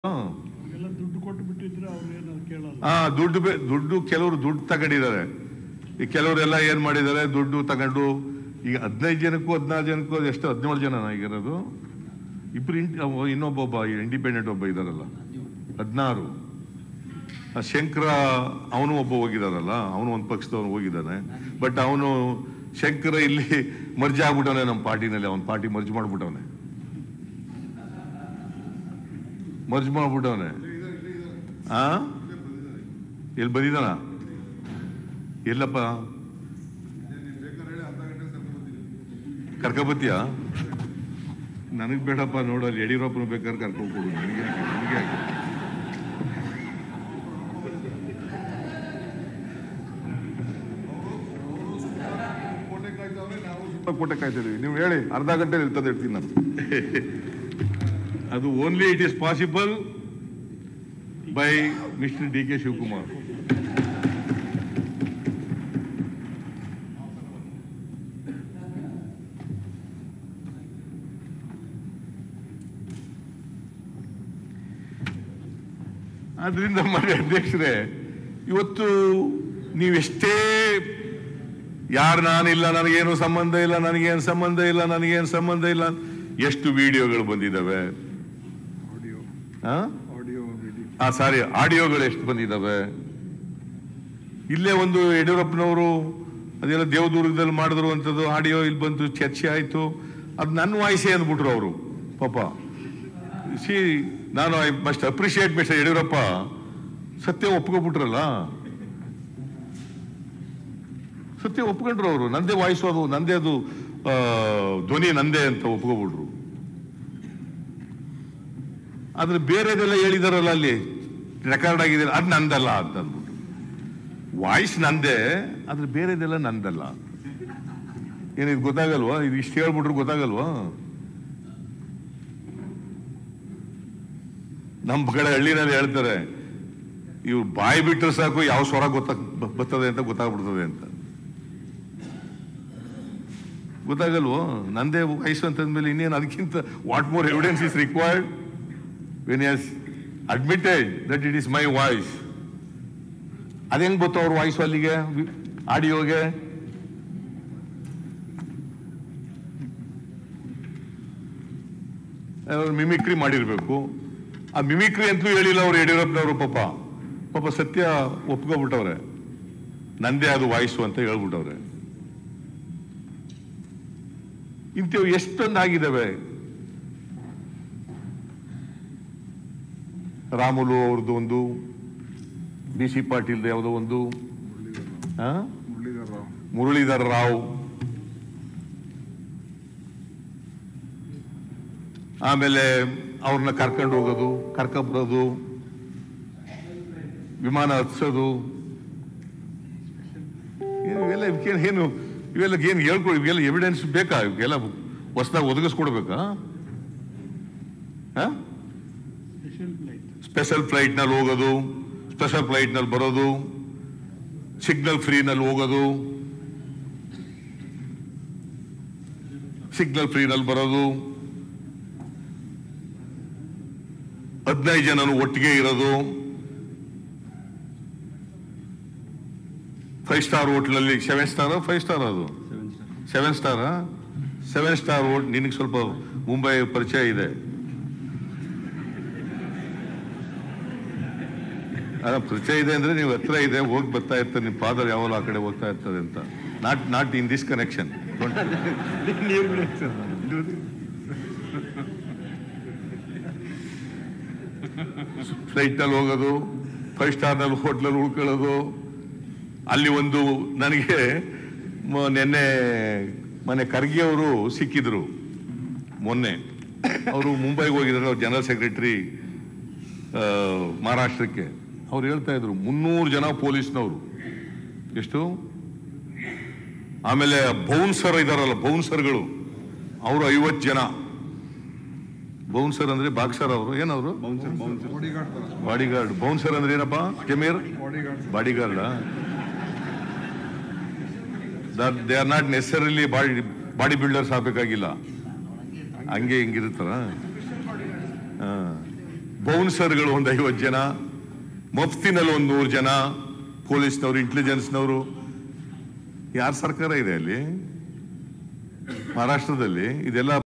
ಎಲ್ಲ ದುಡ್ಡು ಕೊಟ್ಟು ಬಿಟ್ಟಿದ್ರೆ ಅವ್ರು ಏನು ಕೇಳಲ್ಲ ಹಾ ದುಡ್ಡು ಬೇ- ದುಡ್ಡು ಕೆಲವರು ದುಡ್ಡು ತಗೊಂಡಿದ್ದಾರೆ ಈ ಕೆಲವರೆಲ್ಲ ಏನ್ ಮಾಡಿದ್ದಾರೆ ದುಡ್ಡು ತಗೊಂಡು ಈಗ ಹದಿನೈದು ಜನಕ್ಕೂ ಹದಿನಾರು ಜನಕ್ಕೂ ಅದು ಎಷ್ಟು ಹದಿನೇಳು ಜನ ಈಗಿರೋದು ಇಬ್ರು ಇನ್- ಅವ ಇನ್ನೊಬ್ಬ ಒಬ್ಬ ಇಂಡಿಪೆಂಡೆಂಟ್ ಒಬ್ಬ ಇದಾರಲ್ಲ ಹದಿನಾರು ಆ ಶಂಕರ ಅವನು ಒಬ್ಬ ಹೋಗಿದಾರಲ್ಲ ಅವನು ಒಂದು ಪಕ್ಷದವನು ಹೋಗಿದ್ದಾನೆ ಬಟ್ ಅವನು ಶಂಕರ ಇಲ್ಲಿ ಮರ್ಜ್ ಆಗ್ಬಿಟ್ಟವನೆ ನಮ್ಮ ಪಾರ್ಟಿನಲ್ಲಿ ಅವನ ಪಾರ್ಟಿ ಮರ್ಜ್ ಮಾಡ್ಬಿಟ್ಟವನೆ ಮರ್ಜ್ ಮಾಡ್ಬಿಟ್ಟವನೆ ಆ ಎಲ್ಲಿ ಬಂದಿದ್ದಾನ ಎಲ್ಲಪ್ಪ ಕರ್ಕೊಬತ್ತೀಯ ನನಗ್ ಬೇಡಪ್ಪ ನೋಡಲ್ಲಿ ಯಡಿಯೂರಪ್ಪನ ಬೇಕಾದ್ರೆ ಕರ್ಕೊಂಡು ಕೊಡು ನನಗೆ ಯಾಕೆ? ನನಗೆ ಯಾಕೆ? ಕೋಟೆ ಕಾಯ್ತಿದೀವಿ ನೀವು ಹೇಳಿ ಅರ್ಧ ಗಂಟೆ ಇರ್ತದೆ ಇರ್ತೀನಿ ನಾನು ಅದು only it is possible by mister D K Shivakumar ಆದ್ರಿಂದ ಮನೆ ಅಧ್ಯಕ್ಷರೇ ಇವತ್ತು ನೀವೆಷ್ಟೇ ಯಾರು ನಾನಿಲ್ಲ ನನಗೇನು ಸಂಬಂಧ ಇಲ್ಲ ನನಗೇನು ಸಂಬಂಧ ಇಲ್ಲ ನನಗೇನು ಸಂಬಂಧ ಇಲ್ಲ ಎಷ್ಟು ವಿಡಿಯೋಗಳು ಬಂದಿದ್ದಾವೆ ಆಡಿಯೋ ಆ? ಆಡಿಯೋ ವಿಡಿಯೋ ಆ ಸಾರಿ ಆಡಿಯೋಗಳು ಎಷ್ಟು ಬಂದಿದ್ದಾವೆ ಇಲ್ಲೇ ಒಂದು ಯಡಿಯೂರಪ್ಪನವರು ಅದೆಲ್ಲ ದೇವದುರ್ಗದಲ್ಲಿ ಮಾಡಿದ್ರು ಅಂತದ್ದು ಆಡಿಯೋ ಇಲ್ಲಿ ಬಂತು ಚರ್ಚೆ ಆಯ್ತು ಅದು ನನ್ನ ವಾಯ್ಸೇ ಅಂದ್ಬಿಟ್ರು ಅವರು ಪಾಪ ಸಿ ನಾನು I must appreciate mister Yediyurappa ಸತ್ಯ ಒಪ್ಕೊಬಿಟ್ರಲ್ಲ ಸತ್ಯ ಒಪ್ಕೊಂಡ್ರು ಅವರು ನಂದೇ ವಾಯ್ಸು ಅದು ನಂದೇ ಅದು ಆ, ಧ್ವನಿ ನಂದೇ ಅಂತ ಒಪ್ಕೊಬಿಟ್ರು ಆದ್ರೆ ಬೇರೆದೆಲ್ಲ ಹೇಳಿದಾರಲ್ಲ ಅಲ್ಲಿ ರೆಕಾರ್ಡ್ ಆಗಿದೆ ಅದು ನಂದಲ್ಲ ಅಂತ ಅಂದ್ಬಿಟ್ಟು ವಾಯ್ಸ್ ನಂದೇ ಆದ್ರೆ ಬೇರೆದೆಲ್ಲ ನಂದಲ್ಲ ಏನಿದು ಗೊತ್ತಾಗಲ್ವಾ ಇದು ಇಷ್ಟು ಹೇಳ್ಬಿಟ್ರು ಗೊತ್ತಾಗಲ್ವಾ ನಮ್ಮ ಕಡೆ ಹಳ್ಳಿನಲ್ಲಿ ಹೇಳ್ತಾರೆ ಇವ್ರು ಬಾಯಿ ಬಿಟ್ಟರೆ ಸಾಕು ಯಾವ ಸ್ವರ ಗೊತ್ತಾಗ ಬ- ಬರ್ತದೆ ಅಂತ ಗೊತ್ತಾಗ್ಬಿಡ್ತದೆ ಅಂತ ಗೊತ್ತಾಗಲ್ವೋ ನಂದೇ ವಯಸ್ಸು ಅಂತಂದ್ಮೇಲೆ ಇನ್ನೇನು ಅದಕ್ಕಿಂತ what more evidence is required when he's admitted that it is my voice ಅದ್ ಹೆಂಗ್ ಗೊತ್ತು ಅವ್ರ ವಾಯ್ಸು ಅಲ್ಲಿಗೆ ಆಡಿಯೋಗೆ ಅವ್ರು ಮಿಮಿಕ್ರಿ ಮಾಡಿರ್ಬೇಕು ಆ ಮಿಮಿಕ್ರಿ ಅಂತಲೂ ಹೇಳಿಲ್ಲ ಅವ್ರು ಯಡಿಯೂರಪ್ಪನವರು ಪಾಪ ಪಾಪ ಸತ್ಯ ಒಪ್ಕೊಬಿಟ್ಟವ್ರೆ ನಂದೇ ಅದು ವಾಯ್ಸು ಅಂತ ಹೇಳ್ಬಿಟ್ಟವ್ರೆ ಇಂಥವು ಎಷ್ಟೊಂದು ಆಗಿದ್ದಾವೆ ರಾಮುಲು ಅವ್ರದ್ದು ಒಂದು ಬಿ ಸಿ ಪಾಟೀಲ್ದು ಯಾವುದೋ ಒಂದು ಆ? ಮುರಳೀಧರ್ ರಾವ್ ಮುರಳೀಧರ್ ರಾವ್ ಆಮೇಲೆ ಅವ್ರನ್ನ ಕರ್ಕೊಂಡು ಹೋಗೋದು ಕರ್ಕೊಂಬರೋದು ವಿಮಾನ ಹತ್ಸೋದು ಏನು ಇವೆಲ್ಲ ಇವಕ್ಕೇನು ಏನು ಇವೆಲ್ಲ ಏನು ಹೇಳ್ಕೊಡಿ ಇವೆಲ್ಲ ಎವಿಡೆನ್ಸ್ ಬೇಕಾ ಇವಕ್ಕೆಲ್ಲ ಹೊಸದಾಗಿ ಒದಗಿಸ್ಕೊಡ್ಬೇಕಾ ಆ? ಸ್ಪೆಷಲ್ ಫ್ಲೈಟ್ ಸ್ಪೆಷಲ್ ಫ್ಲೈಟ್ ನಲ್ಲಿ ಹೋಗೋದು ಸ್ಪೆಷಲ್ ಫ್ಲೈಟ್ ನಲ್ಲಿ ಬರೋದು ಸಿಗ್ನಲ್ ಫ್ರೀ ನಲ್ಲಿ ಹೋಗೋದು ಸಿಗ್ನಲ್ ಫ್ರೀ ನಲ್ಲಿ ಬರೋದು ಹದಿನೈದು ಜನನು ಒಟ್ಟಿಗೆ ಇರೋದು ಫೈವ್ ಸ್ಟಾರ್ ಹೋಟ್ಲಲ್ಲಿ ಸೆವೆನ್ ಸ್ಟಾರ್ ಫೈವ್ ಸ್ಟಾರ್ ಅದು ಸೆವೆನ್ ಸ್ಟಾರ್ ಸೆವೆನ್ ಸ್ಟಾರ್ ಹೋಟ್ ನಿನಗೆ ಸ್ವಲ್ಪ ಮುಂಬೈ ಪರಿಚಯ ಇದೆ ಅಲ್ಲ ಪರಿಚಯ ಇದೆ ಅಂದ್ರೆ ನೀವು ಹತ್ರ ಇದೆ ಹೋಗಿ ಬರ್ತಾ ಇರ್ತಾರೆ ನಿಮ್ಮ ಫಾದರ್ ಯಾವಾಗಲೂ ಆ ಕಡೆ ಹೋಗ್ತಾ ಇರ್ತದೆ ಅಂತ not not in this connection flight ನಲ್ಲಿ ಹೋಗೋದು ಫೈವ್ ಸ್ಟಾರ್ ನಲ್ಲಿ ಹೋಟ್ಲಲ್ಲಿ ಉಳ್ಕೊಳ್ಳೋದು ಅಲ್ಲಿ ಒಂದು ನನಗೆ ಮ- ನಿನ್ನೆ ಮನೆ ಖರ್ಗೆ ಅವರು ಸಿಕ್ಕಿದ್ರು ಮೊನ್ನೆ ಅವರು ಮುಂಬೈಗೆ ಹೋಗಿದ್ದಾರೆ ಅವ್ರು ಜನರಲ್ ಸೆಕ್ರೆಟರಿ ಮಹಾರಾಷ್ಟ್ರಕ್ಕೆ ಅವ್ರು ಹೇಳ್ತಾ ಇದ್ರು ಮುನ್ನೂರು ಜನ ಪೊಲೀಸ್ನವರು ಎಷ್ಟು ಆಮೇಲೆ ಬೌನ್ಸರ್ ಇದಾರಲ್ಲ ಬೌನ್ಸರ್ಗಳು ಅವರು ಐವತ್ತು ಜನ ಬೌನ್ಸರ್ ಅಂದ್ರೆ ಬಾಕ್ಸರ್ ಅವರು ಏನವರು ಬಾಡಿಗಾರ್ಡ್ ತರ ಬಾಡಿಗಾರ್ಡ್ ಬೌನ್ಸರ್ ಅಂದ್ರೆ ಏನಪ್ಪ Zameer bodyguard bodyguard they are not necessarily body body builders ಆಗ್ಬೇಕಾಗಿಲ್ಲ ಹಂಗೆ ಹಿಂಗಿರ್ತಾರ ಹಾ ಬೌನ್ಸರ್ಗಳು ಒಂದು ಐವತ್ತು ಜನ ಮಫ್ತಿನಲ್ಲಿ ಒಂದು ನೂರು ಜನ ಪೊಲೀಸ್ನವರು ಇಂಟೆಲಿಜೆನ್ಸ್ನವರು ಯಾರ ಸರ್ಕಾರ ಇದೆ ಅಲ್ಲಿ ಮಹಾರಾಷ್ಟ್ರದಲ್ಲಿ ಇದೆಲ್ಲ